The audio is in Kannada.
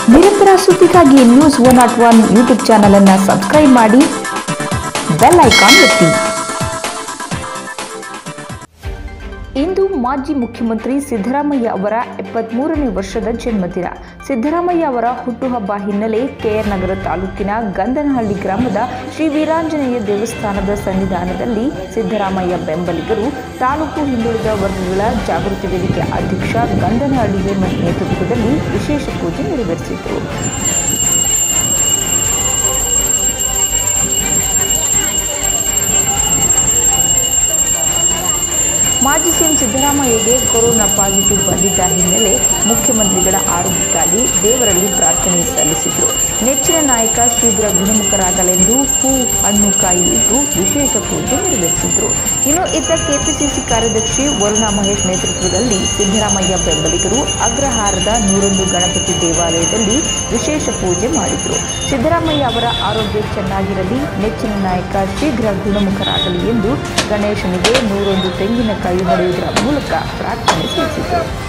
ನಿರಂತರ ಸುದ್ದಿಗಾಗಿ news one not one YouTube channel ಅನ್ನು ಸಬ್ಸ್ಕ್ರೈಬ್ ಮಾಡಿ ಬೆಲ್ ಐಕಾನ್ ಒತ್ತಿ ಇಂದು ಮಾಜಿ ಮುಖ್ಯಮಂತ್ರಿ ಸಿದ್ದರಾಮಯ್ಯ ಅವರ ಎಪ್ಪತ್ಮೂರನೇ ವರ್ಷದ ಜನ್ಮದಿನ ಸಿದ್ದರಾಮಯ್ಯ ಅವರ ಹುಟ್ಟುಹಬ್ಬ ಹಿನ್ನೆಲೆ ಕೆಆರ್ ನಗರ ತಾಲೂಕಿನ ಗಂಧನಹಳ್ಳಿ ಗ್ರಾಮದ ಶ್ರೀ ವೀರಾಂಜನೇಯ ದೇವಸ್ಥಾನದ ಸನ್ನಿಧಾನದಲ್ಲಿ ಸಿದ್ದರಾಮಯ್ಯ ಬೆಂಬಲಿಗರು ತಾಲೂಕು ಹಿಂದುಳಿದ ವರ್ಗಗಳ ಜಾಗೃತಿ ವೇದಿಕೆ ಅಧ್ಯಕ್ಷ ಗಂಧನಹಳ್ಳಿ ಹೇಮಂತ್ ನೇತೃತ್ವದಲ್ಲಿ ವಿಶೇಷ ಪೂಜೆ ನೆರವೇರಿಸಿದರು ಮಾಜಿ ಸಿಎಂ ಸಿದ್ದರಾಮಯ್ಯಗೆ ಕೊರೋನಾ ಪಾಸಿಟಿವ್ ಬಂದಿದ್ದ ಹಿನ್ನೆಲೆ ಮುಖ್ಯಮಂತ್ರಿಗಳ ಆರೋಗ್ಯಕ್ಕಾಗಿ ದೇವರಲ್ಲಿ ಪ್ರಾರ್ಥನೆ ಸಲ್ಲಿಸಿದರು ನೆಚ್ಚಿನ ನಾಯಕ ಶೀಘ್ರ ಗುಣಮುಖರಾಗಲೆಂದು ಹೂ ಹಣ್ಣು ಕಾಯಿ ಇಟ್ಟು ವಿಶೇಷ ಪೂಜೆ ನೆರವೇರಿಸಿದರು ಇನ್ನು ಇತ್ತ ಕೆಪಿಸಿಸಿ ಕಾರ್ಯದರ್ಶಿ ವರುಣಾ ಮಹೇಶ್ ನೇತೃತ್ವದಲ್ಲಿ ಸಿದ್ದರಾಮಯ್ಯ ಬೆಂಬಲಿಗರು ಅಗ್ರಹಾರದ ನೂರೊಂದು ಗಣಪತಿ ದೇವಾಲಯದಲ್ಲಿ ವಿಶೇಷ ಪೂಜೆ ಮಾಡಿದರು ಸಿದ್ದರಾಮಯ್ಯ ಅವರ ಆರೋಗ್ಯ ಚೆನ್ನಾಗಿರಲಿ ನೆಚ್ಚಿನ ನಾಯಕ ಶೀಘ್ರ ಗುಣಮುಖರಾಗಲಿ ಎಂದು ಗಣೇಶನಿಗೆ ನೂರೊಂದು ತೆಂಗಿನಕಾಯಿ ಹೊಡೆಯುವುದರ ಮೂಲಕ ಪ್ರಾರ್ಥನೆ ಸಲ್ಲಿಸಿದರು